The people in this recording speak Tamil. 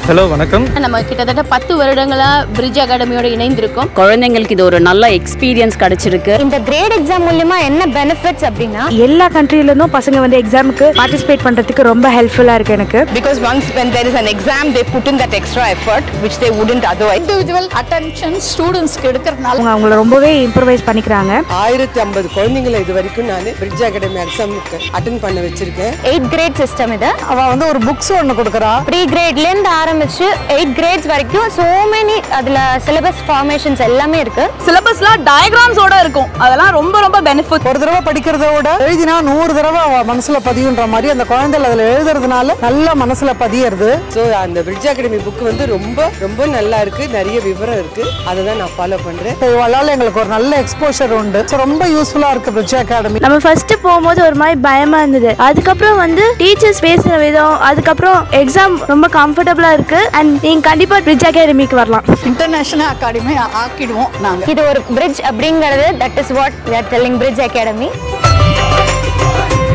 ஹலோ வணக்கம் நம்ம கிட்டத்தட்ட பத்து வருடங்களா பிரிட்ஜ் அகாடமியோட இணைந்திருக்கோம் குழந்தைங்களுக்கு இது ஒரு நல்ல எக்ஸ்பீரியன்ஸ் கிடைச்சிருக்கு இந்த கிரேட் எக்ஸாம் மூலியமா என்ன பெனிஃபிட்ஸ் அப்படின்னா எல்லா கண்ட்ரிலேருந்தும் பசங்க வந்து எக்ஸாமுக்கு பார்ட்டிசிபேட் பண்ணுறதுக்கு ரொம்ப ஹெல்ப்ஃபுல்லாக இருக்குது எனக்கு because once when there is an exam they put in that extra effort which they wouldn't otherwise individual attention ஸ்டூடெண்ட்ஸ்க்கு எடுக்கிறதுனால அவங்க அவங்கள ரொம்பவே இம்ப்ரவைஸ் பண்ணிக்கிறாங்க ஆயிரத்தி ஐம்பது குழந்தைங்களை இது வரைக்கும் நான் பிரிட்ஜ் அகாடமி எக்ஸாமுக்கு அட்டன் பண்ண வச்சிருக்கேன் எயிட் கிரேட் சிஸ்டம் இது அவ வந்து ஒரு புக்ஸ் ஒன்று கொடுக்குறா ப்ரீ கிரேட்ல இருந்து ஆரம்பிச்சு எயிட் கிரேட்ஸ் வரைக்கும் சோ மெனி அதுல சிலபஸ் ஃபார்மேஷன்ஸ் எல்லாமே இருக்கு சிலபஸ்லாம் டயக்ராம்ஸோட இருக்கும் அதெல்லாம் ரொம்ப ரொம்ப பெனிஃபிட் ஒரு தடவை படிக்கிறத விட எழுதினா நூறு தடவை அவ மனசுல பதியுன்ற மாதிரி அந்த குழந்தைகள் அதுல எழுதுறதுனால நல்லா மனசுல பதியறது ஸோ அந்த பிரிட்ஜ் அகாடமி புக் வந்து ரொம்ப ரொம்ப நல்லா இருக்கு நிறைய விவரம் இருக்கு அதை தான் நான் ஃபாலோ பண்றேன் இவளால எங்களுக்கு ஒரு நல்ல எக்ஸ்போஷர் உண்டு So, ரொம்ப யூஸ்ஃபுல்லா இருக்கு பிரிட்ஜ் அகாடமி நம்ம ஃபர்ஸ்ட் போகும்போது ஒரு மாதிரி பயமா இருந்தது அதுக்கப்புறம் வந்து டீச்சர்ஸ் பேசுற விதம் அதுக்கப்புறம் எக்ஸாம் ரொம்ப கம்ஃபர்டபுளா இருக்கு அண்ட் நீங்க கண்டிப்பா பிரிட்ஜ் அகாடமிக்கு வரலாம் இன்டர்நேஷனல் அகாடமி ஆக்கிடுவோம் நாங்க இது ஒரு பிரிட்ஜ் அப்படிங்கிறது that is what we are telling bridge academy